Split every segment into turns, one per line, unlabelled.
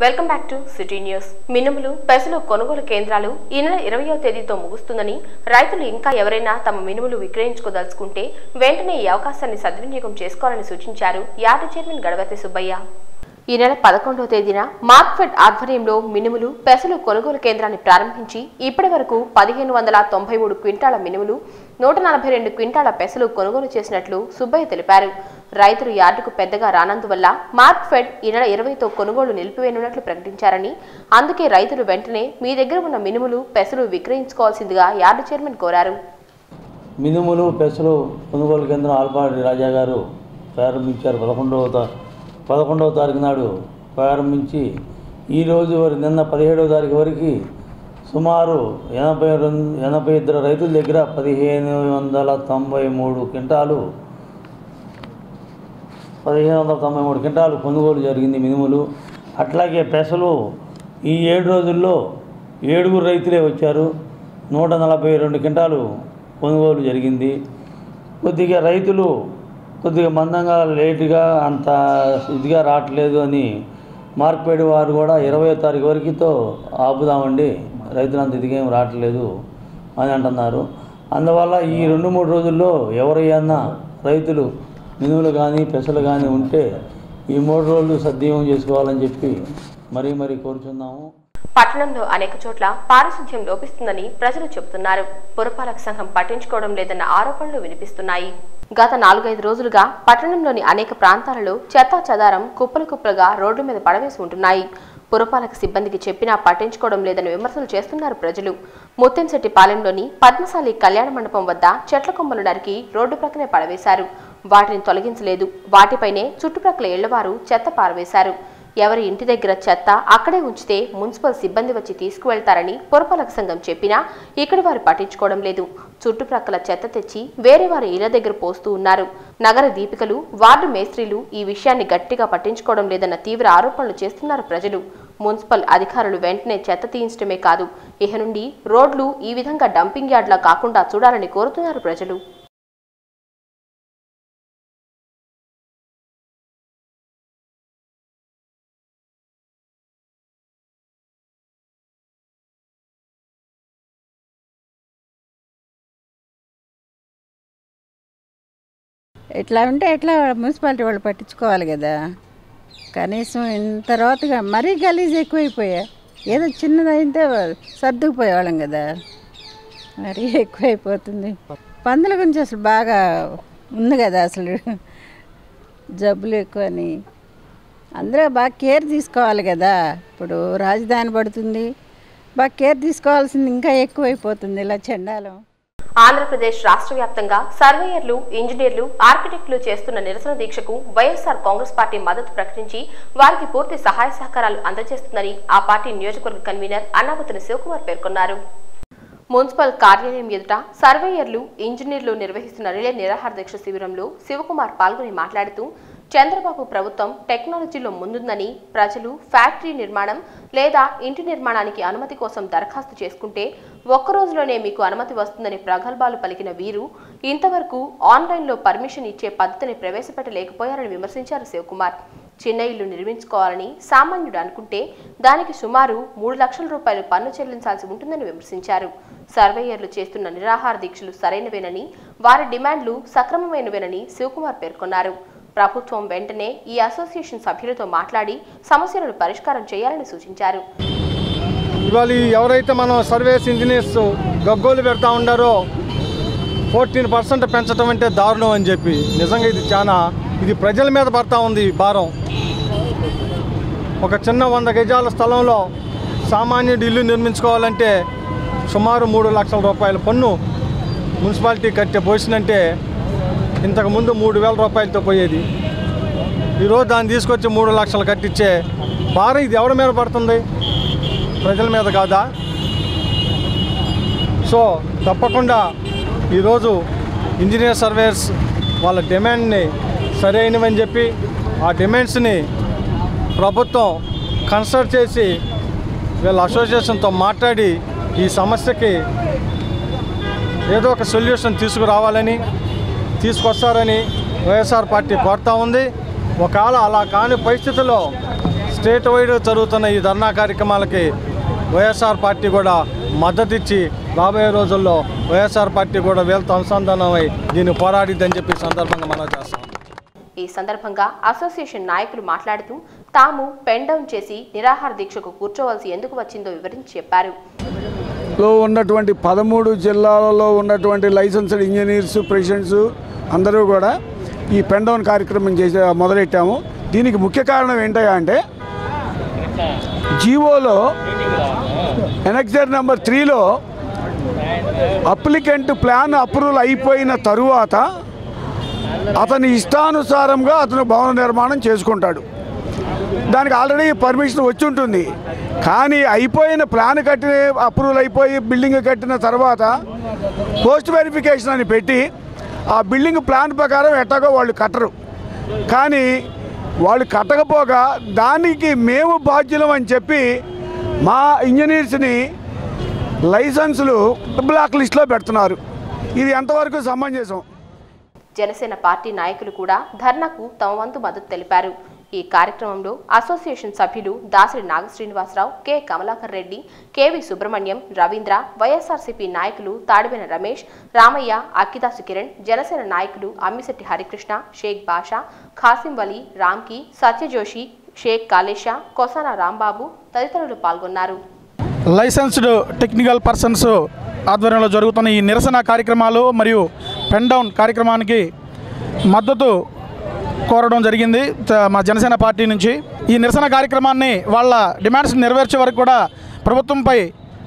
welcome back to city news మినుములు పెసలు కొనుగోలు కేంద్రాలు ఈ నెల ఇరవయో తేదీతో ముగుస్తుందని రైతులు ఇంకా ఎవరైనా తమ మినుములు విక్రయించుకోదలుచుకుంటే వెంటనే ఈ అవకాశాన్ని సద్వినియోగం చేసుకోవాలని సూచించారు యార్డు చైర్మన్ గడవతి సుబ్బయ్య ఈ నెల పదకొండవ తేదీన మార్క్ఫెడ్ ఆధ్వర్యంలో మినుములు పెసలు కొనుగోలు కేంద్రాన్ని ప్రారంభించి ఇప్పటి వరకు పదిహేను వందల తొంభై మూడు క్వింటాల మినుములు నూట నలభై రెండు క్వింటాల పెసలు కొనుగోలు చేసినట్లు సుబ్బయ్య తెలిపారు రైతులు యార్డుకు పెద్దగా రానందువల్ల మార్క్ఫెడ్ ఈ నెల ఇరవైతో కొనుగోలు నిలిపివేయనున్నట్లు ప్రకటించారని అందుకే రైతులు వెంటనే మీ దగ్గర ఉన్న మినుములు పెసలు విక్రయించుకోవాల్సిందిగా యార్డు చైర్మన్ కోరారు
మినుములు పెసలు కొనుగోలు కేంద్రం ఆల్పాడి రాజా గారు ప్రారంభించారు పదకొండవ తా పదకొండవ తారీఖు నాడు ప్రారంభించి ఈరోజు వరకు నిన్న పదిహేడవ తారీఖు వరకు సుమారు ఎనభై రెండు ఎనభై ఇద్దరు రైతుల దగ్గర పదిహేను వందల తొంభై మూడు క్వింటాలు పదిహేను వందల తొంభై మూడు క్వింటాలు కొనుగోలు జరిగింది మినుములు అట్లాగే పెసలు ఈ ఏడు రోజుల్లో ఏడుగురు రైతులే వచ్చారు నూట నలభై రెండు క్వింటాలు కొనుగోలు జరిగింది కొద్దిగా రైతులు కొద్దిగా మందంగా లేటుగా అంత ఇదిగా రావట్లేదు అని మార్కెట్ వారు కూడా ఇరవై తారీఖు వరకుతో ఆపుదామండి రైతులు అంత ఇదిగా ఏం రావట్లేదు అని అంటున్నారు అందువల్ల ఈ రెండు మూడు రోజుల్లో ఎవరైనా రైతులు మినుములు కానీ పెసలు కానీ ఉంటే ఈ మూడు రోజులు సద్వినియోగం చేసుకోవాలని చెప్పి మరీ మరీ కోరుచున్నాము
పట్టణంలో అనేక చోట్ల పారిశుధ్యం లోపిస్తుందని ప్రజలు చెబుతున్నారు పురపాలక సంఘం పట్టించుకోవడం లేదన్న ఆరోపణలు వినిపిస్తున్నాయి గత నాలుగైదు రోజులుగా పట్టణంలోని అనేక ప్రాంతాలలో చెత్తా చెదారం కుప్పలు కుప్పలుగా రోడ్డు మీద పడవేసి ఉంటున్నాయి పురపాలక సిబ్బందికి చెప్పినా పట్టించుకోవడం లేదని విమర్శలు చేస్తున్నారు ప్రజలు ముత్తంశెట్టి పాలెంలోని పద్మశాలి కళ్యాణ మండపం వద్ద చెట్ల కొమ్మలు నరికి రోడ్డు ప్రక్కనే పడవేశారు వాటిని తొలగించలేదు వాటిపైనే చుట్టుప్రక్కల ఇళ్లవారు చెత్త పారవేశారు ఎవరి ఇంటి దగ్గర చెత్త అక్కడే ఉంచితే మున్సిపల్ సిబ్బంది వచ్చి తీసుకువెళ్తారని పురపాలక సంఘం చెప్పినా ఇక్కడి వారు పట్టించుకోవడం లేదు చుట్టుప్రక్కల చెత్త తెచ్చి వేరే వారి ఇళ్ల దగ్గర పోస్తూ ఉన్నారు నగర దీపికలు వార్డు మేస్త్రీలు ఈ విషయాన్ని గట్టిగా పట్టించుకోవడం లేదన్న తీవ్ర ఆరోపణలు చేస్తున్నారు ప్రజలు మున్సిపల్ అధికారులు వెంటనే చెత్త తీయించడమే కాదు ఇహ నుండి రోడ్లు ఈ విధంగా డంపింగ్ యార్డ్లా కాకుండా చూడాలని కోరుతున్నారు ప్రజలు
ఎట్లా ఉంటే ఎట్లా మున్సిపాలిటీ వాళ్ళు పట్టించుకోవాలి కదా కనీసం ఇంత రోతగా మరీ గలీజ్ ఎక్కువైపోయా ఏదో చిన్నదైతే సర్దుకుపోయేవాళ్ళం కదా మరీ ఎక్కువైపోతుంది పందుల గురించి అసలు బాగా ఉంది కదా అసలు జబ్బులు ఎక్కువని అందరూ బాగా కేర్ తీసుకోవాలి కదా ఇప్పుడు రాజధాని పడుతుంది బాగా కేర్ తీసుకోవాల్సింది ఇంకా ఎక్కువైపోతుంది ఇలా చెండాలం
ఆంధ్రప్రదేశ్ రాష్ట్ర వ్యాప్తంగా సర్వేయర్లు ఇంజనీర్లు ఆర్కిటెక్టులు చేస్తున్న నిరసన దీక్షకు వైఎస్ఆర్ కాంగ్రెస్ పార్టీ మద్దతు ప్రకటించి వారికి పూర్తి సహాయ సహకారాలు అందజేస్తుందని ఆ పార్టీ నియోజకవర్గ కన్వీనర్ అన్నామతుని శివకుమార్ పేర్కొన్నారు మున్సిపల్ కార్యాలయం ఎదుట సర్వేయర్లు ఇంజనీర్లు నిర్వహిస్తున్న రిలే నిరాహార దీక్ష శిబిరంలో శివకుమార్ పాల్గొని మాట్లాడుతూ చంద్రబాబు ప్రభుత్వం టెక్నాలజీలో ముందుందని ప్రజలు ఫ్యాక్టరీ నిర్మాణం లేదా ఇంటి నిర్మాణానికి అనుమతి కోసం దరఖాస్తు చేసుకుంటే ఒక్క రోజులోనే మీకు అనుమతి వస్తుందని ప్రగల్భాలు పలికిన వీరు ఇంతవరకు ఆన్లైన్లో పర్మిషన్ ఇచ్చే పద్ధతిని ప్రవేశపెట్టలేకపోయారని విమర్శించారు శివకుమార్ చిన్న ఇల్లు నిర్మించుకోవాలని సామాన్యుడు అనుకుంటే దానికి సుమారు మూడు లక్షల రూపాయలు పన్ను చెల్లించాల్సి ఉంటుందని విమర్శించారు సర్వేయర్లు చేస్తున్న నిరాహార దీక్షలు సరైనవేనని వారి డిమాండ్లు సక్రమమైనవేనని శివకుమార్ పేర్కొన్నారు ప్రభుత్వం వెంటనే ఈ అసోసియేషన్ సభ్యులతో మాట్లాడి సమస్యలను పరిష్కారం చేయాలని సూచించారు
ఇవాళ ఈ ఎవరైతే మనం సర్వేస్ ఇంజనీర్స్ గగ్గోలు పెడతా ఉండారో ఫోర్టీన్ పర్సెంట్ పెంచడం అంటే దారుణం అని చెప్పి నిజంగా ఇది చాలా ఇది ప్రజల మీద పడతా ఉంది ఈ భారం ఒక చిన్న వంద గజాల స్థలంలో సామాన్యుడు ఇల్లు నిర్మించుకోవాలంటే సుమారు మూడు లక్షల రూపాయల పన్ను మున్సిపాలిటీ కట్టే పోసినంటే ఇంతకుముందు మూడు వేల రూపాయలతో పోయేది ఈరోజు దాన్ని తీసుకొచ్చి మూడు లక్షలు కట్టించే భారం ఇది ఎవరి మీద పడుతుంది ప్రజల మీద కాదా సో తప్పకుండా ఈరోజు ఇంజనీర్ సర్వేస్ వాళ్ళ డిమాండ్ని సరైనవని చెప్పి ఆ డిమాండ్స్ని ప్రభుత్వం కన్సల్ట్ చేసి వీళ్ళ అసోసియేషన్తో మాట్లాడి ఈ సమస్యకి ఏదో ఒక సొల్యూషన్ తీసుకురావాలని తీసుకొస్తారని వైఎస్ఆర్ పార్టీ కోరుతా ఉంది ఒకవేళ అలా కాని పరిస్థితుల్లో స్టేట్ వైడ్ జరుగుతున్న ఈ ధర్నా కార్యక్రమాలకి వైఎస్ఆర్ పార్టీ కూడా మద్దతు ఇచ్చి రాబోయే రోజుల్లో వైఎస్ఆర్ పార్టీ కూడా వీళ్ళతో అనుసంధానమై దీన్ని పోరాడిద్దని చెప్పి ఈ సందర్భంగా మనం చేస్తాం
ఈ సందర్భంగా అసోసియేషన్ నాయకులు మాట్లాడుతూ తాము పెన్ డౌన్ చేసి నిరాహార దీక్షకు కూర్చోవలసి ఎందుకు వచ్చిందో వివరించి చెప్పారు
లో ఉన్నటువంటి పదమూడు జిల్లాలలో ఉన్నటువంటి లైసెన్స్డ్ ఇంజనీర్స్ ప్రెసిడెంట్స్ అందరూ కూడా ఈ పెన్ డౌన్ కార్యక్రమం చేసే మొదలెట్టాము దీనికి ముఖ్య కారణం ఏంటయ్యా అంటే జీవోలో ఎనెక్సర్ నెంబర్ త్రీలో అప్లికెంట్ ప్లాన్ అప్రూవల్ అయిపోయిన తరువాత అతని ఇష్టానుసారంగా అతను భవన నిర్మాణం చేసుకుంటాడు దానికి ఆల్రెడీ పర్మిషన్ వచ్చి ఉంటుంది కానీ అయిపోయిన ప్లాన్ కట్టిన అప్రూవల్ అయిపోయి బిల్డింగ్ కట్టిన తర్వాత పోస్ట్ వెరిఫికేషన్ అని పెట్టి ఆ బిల్డింగ్ ప్లాన్ ప్రకారం ఎట్టాగో వాళ్ళు కట్టరు కానీ వాళ్ళు కట్టకపోగా దానికి మేము బాధ్యులం అని చెప్పి మా ఇంజనీర్స్ని లైసెన్సులు బ్లాక్ లిస్ట్లో పెడుతున్నారు ఇది ఎంతవరకు సమంజసం
జనసేన పార్టీ నాయకులు కూడా ధర్నాకు తమ వంతు మద్దతు తెలిపారు ఈ కార్యక్రమంలో అసోసియేషన్ సభ్యులు Dasari Nagasrinivasarao K Kamalakar Reddy KV Subrahmanyam Ravindra YSRCP నాయకులు తాడిబెన రమేష్ రామయ్య అక్కిదాసు కిరణ్ జనసేన నాయకులు అమ్మిశెట్టి హరికృష్ణ షేక్ బాషా ఖాసిం వలీ రామ్కి సత్యజోషి షేక్ కాళేషా కొసాన రాంబాబు తదితరులు పాల్గొన్నారు
లైసెన్స్డ్ టెక్నికల్ పర్సన్స్ ఆధ్వర్యంలో జరుగుతున్న ఈ నిరసన కార్యక్రమాలు మరియు పెన్ డౌన్ కార్యక్రమానికి మద్దతు కోరడం జరిగింది త- మా జనసేన పార్టీ నుంచి ఈ నిరసన కార్యక్రమాన్ని వాళ్ళ డిమాండ్స్ నెరవేర్చే వరకు కూడా ప్రభుత్వంపై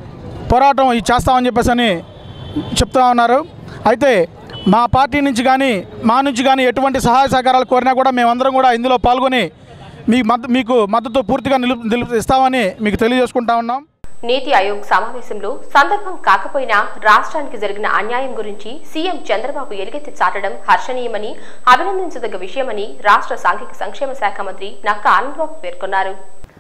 పోరాటం ఇది చేస్తామని చెప్పేసి అని చెప్తా ఉన్నారు అయితే మా పార్టీ నుంచి కానీ మా నుంచి కానీ ఎటువంటి సహాయ సహకారాలు కోరినా కూడా మేమందరం కూడా ఇందులో పాల్గొని మీ మద్ద మీకు మద్దతు పూర్తిగా నిలు నిలు ఇస్తామని మీకు తెలియజేసుకుంటా ఉన్నాం
నీతి ఆయోగ్ సమావేశంలో సందర్భం కాకపోయినా రాష్ట్రానికి జరిగిన అన్యాయం గురించి సీఎం చంద్రబాబు ఎలుగెత్తి చాటడం హర్షణీయమని అభినందించదగ్గ విషయమని రాష్ట్ర సాంఘిక సంక్షేమ శాఖ మంత్రి నక్క ఆనందబాబు పేర్కొన్నారు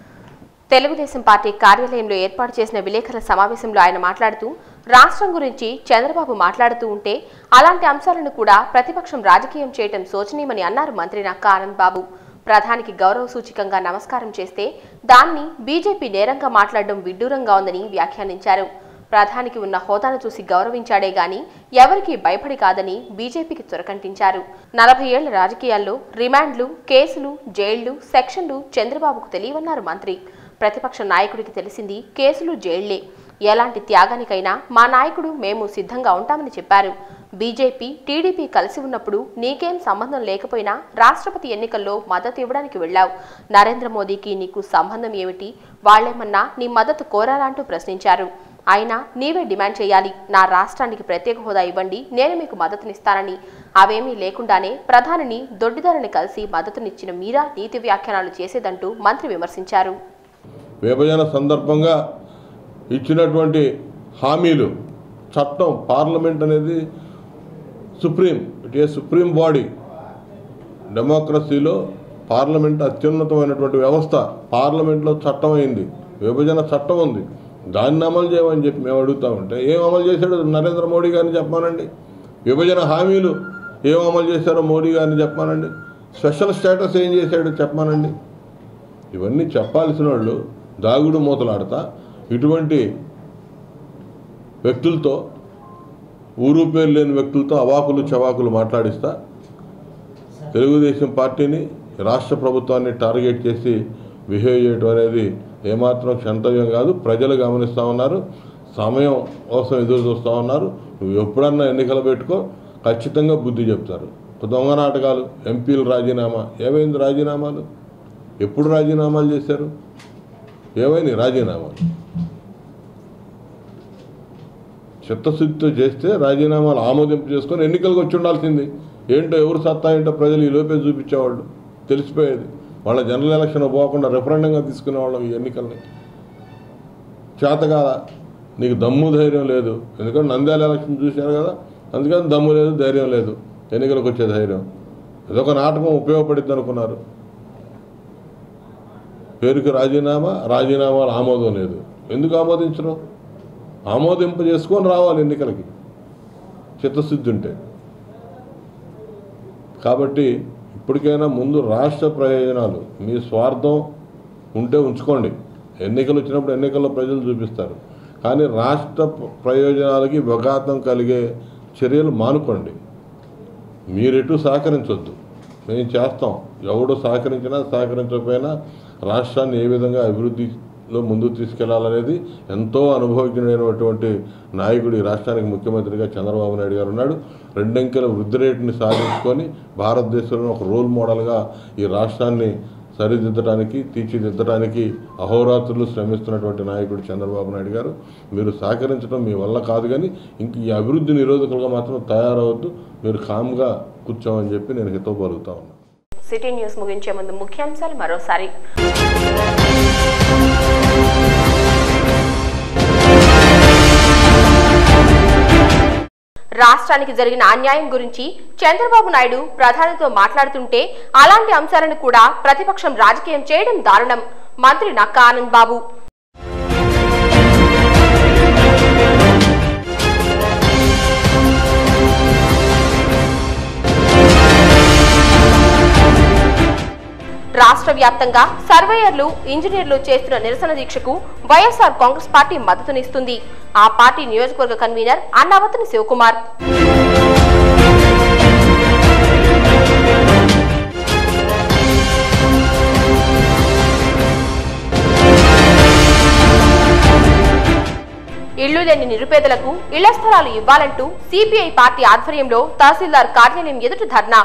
తెలుగుదేశం పార్టీ కార్యాలయంలో ఏర్పాటు చేసిన విలేకరుల సమావేశంలో ఆయన మాట్లాడుతూ రాష్ట్రం గురించి చంద్రబాబు మాట్లాడుతూ ఉంటే అలాంటి అంశాలను కూడా ప్రతిపక్షం రాజకీయం చేయటం శోచనీయమని అన్నారు మంత్రి నక్క ఆనంద్ బాబు ప్రధానికి గౌరవ సూచికంగా నమస్కారం చేస్తే దాన్ని బీజేపీ నేరంగా మాట్లాడడం విడ్డూరంగా ఉందని వ్యాఖ్యానించారు ప్రధానికి ఉన్న హోదాను చూసి గౌరవించాడే గాని ఎవరికీ భయపడి కాదని బీజేపీకి చురకంటించారు నలభై ఏళ్ల రాజకీయాల్లో రిమాండ్లు కేసులు జైళ్లు సెక్షన్లు చంద్రబాబుకు తెలియవన్నారు మంత్రి ప్రతిపక్ష నాయకుడికి తెలిసింది కేసులు జైళ్లే ఎలాంటి త్యాగానికైనా మా నాయకుడు మేము సిద్ధంగా ఉంటామని చెప్పారు బీజేపీ టీడీపీ కలిసి ఉన్నప్పుడు నీకేం సంబంధం లేకపోయినా రాష్ట్రపతి ఎన్నికల్లో మద్దతు ఇవ్వడానికి వెళ్ళావు నరేంద్ర మోదీకి నీకు సంబంధం ఏమిటి వాళ్లేమన్నా నీ మద్దతు కోరాలంటూ ప్రశ్నించారు అయినా నీవే డిమాండ్ చేయాలి నా రాష్ట్రానికి ప్రత్యేక హోదా ఇవ్వండి నేను మీకు మద్దతునిస్తానని అవేమీ లేకుండానే ప్రధానిని దొడ్డిదారిని కలిసి మద్దతునిచ్చిన మీరా నీతి వ్యాఖ్యానాలు చేసేదంటూ మంత్రి విమర్శించారు
విభజన సందర్భంగా ఇచ్చినటువంటి హామీలు చట్టం పార్లమెంట్ అనేది supreme it a supreme body డెమోక్రసీలో పార్లమెంట్ అత్యున్నతమైనటువంటి వ్యవస్థ పార్లమెంట్లో చట్టం అయింది విభజన చట్టం ఉంది దాన్ని అమలు చేయమని చెప్పి మేము అడుగుతా ఉంటే ఏం అమలు చేశాడు నరేంద్ర మోడీ గారిని చెప్పానండి విభజన హామీలు ఏం అమలు చేశారో మోడీ గారిని చెప్పానండి స్పెషల్ స్టేటస్ ఏం చేశాడో చెప్పానండి ఇవన్నీ చెప్పాల్సిన వాళ్ళు దాగుడు మూతలాడతా ఇటువంటి వ్యక్తులతో ఊరు పేరు లేని వ్యక్తులతో అవాకులు చవాకులు మాట్లాడిస్తా తెలుగుదేశం పార్టీని రాష్ట్ర ప్రభుత్వాన్ని టార్గెట్ చేసి బిహేవ్ చేయడం అనేది ఏమాత్రం క్షంతవ్యం కాదు ప్రజలు గమనిస్తూ ఉన్నారు సమయం కోసం ఎదురు చూస్తూ ఉన్నారు నువ్వు ఎప్పుడన్నా ఎన్నికలు పెట్టుకో ఖచ్చితంగా బుద్ధి చెప్తారు దొంగ నాటకాలు ఎంపీలు రాజీనామా ఏమైంది రాజీనామాలు ఎప్పుడు రాజీనామాలు చేశారు ఏమైంది రాజీనామాలు చిత్తశుద్ధితో చేస్తే రాజీనామాలు ఆమోదింపు చేసుకొని ఎన్నికలకు వచ్చి ఉండాల్సింది ఏంటో ఎవరు సత్తా ఏంటో ప్రజలు ఈ లోపే చూపించేవాళ్ళు తెలిసిపోయేది వాళ్ళ జనరల్ ఎలక్షన్ పోకుండా రెఫరెండంగా తీసుకునేవాళ్ళం ఈ ఎన్నికల్ని చేతకాల నీకు దమ్ము ధైర్యం లేదు ఎందుకంటే నంద్యాల ఎలక్షన్ చూశారు కదా అందుకని దమ్ము లేదు ధైర్యం లేదు ఎన్నికలకు వచ్చే ధైర్యం ఇదొక నాటకం ఉపయోగపడిద్ది అనుకున్నారు పేరుకి రాజీనామా రాజీనామాలు ఆమోదం లేదు ఎందుకు ఆమోదించరు ఆమోదింప చేసుకొని రావాలి ఎన్నికలకి చిత్తశుద్ధి ఉంటే కాబట్టి ఇప్పటికైనా ముందు రాష్ట్ర ప్రయోజనాలు మీ స్వార్థం ఉంటే ఉంచుకోండి ఎన్నికలు వచ్చినప్పుడు ఎన్నికల్లో ప్రజలు చూపిస్తారు కానీ రాష్ట్ర ప్రయోజనాలకి విఘాతం కలిగే చర్యలు మానుకోండి మీరెటు సహకరించొద్దు మేము చేస్తాం ఎవడు సహకరించినా సహకరించకపోయినా రాష్ట్రాన్ని ఏ విధంగా అభివృద్ధిలో ముందుకు తీసుకెళ్లాలనేది ఎంతో అనుభవజ్ఞుడైనటువంటి నాయకుడు ఈ రాష్ట్రానికి ముఖ్యమంత్రిగా చంద్రబాబు నాయుడు గారు ఉన్నాడు రెండంకెల వృద్ధి రేటుని సాధించుకొని భారతదేశంలో ఒక రోల్ మోడల్గా ఈ రాష్ట్రాన్ని సరిదిద్దడానికి తీర్చిదిద్దడానికి అహోరాత్రులు శ్రమిస్తున్నటువంటి నాయకుడు చంద్రబాబు నాయుడు గారు మీరు సహకరించడం మీ వల్ల కాదు కానీ ఇంక ఈ అభివృద్ధి నిరోధకులుగా మాత్రం తయారవద్దు మీరు కామ్గా కూర్చోమని చెప్పి నేను హితవు పలుకుతా ఉన్నాను
సిటీ న్యూస్ ముగించే ముందు ముఖ్యాంశాలు మరోసారి రాష్ట్రానికి జరిగిన అన్యాయం గురించి చంద్రబాబు నాయుడు ప్రధానితో మాట్లాడుతుంటే అలాంటి అంశాలను కూడా ప్రతిపక్షం రాజకీయం చేయడం దారుణం మంత్రి నక్కా ఆనంద్ బాబు రాష్ట్ర వ్యాప్తంగా సర్వేయర్లు ఇంజనీర్లు చేస్తున్న నిరసన దీక్షకు వైఎస్ఆర్ కాంగ్రెస్ పార్టీ మద్దతునిస్తుంది ఆ పార్టీ నియోజకవర్గ కన్వీనర్ అన్నావతిని శివకుమార్ ఇళ్లు లేని నిరుపేదలకు ఇళ్ల స్థలాలు ఇవ్వాలంటూ సిపిఐ పార్టీ ఆధ్వర్యంలో తహసీల్దార్ కార్యాలయం ఎదుట ధర్నా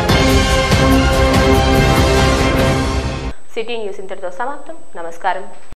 సిటీ న్యూస్ ఇంతటితో సమాప్తం నమస్కారం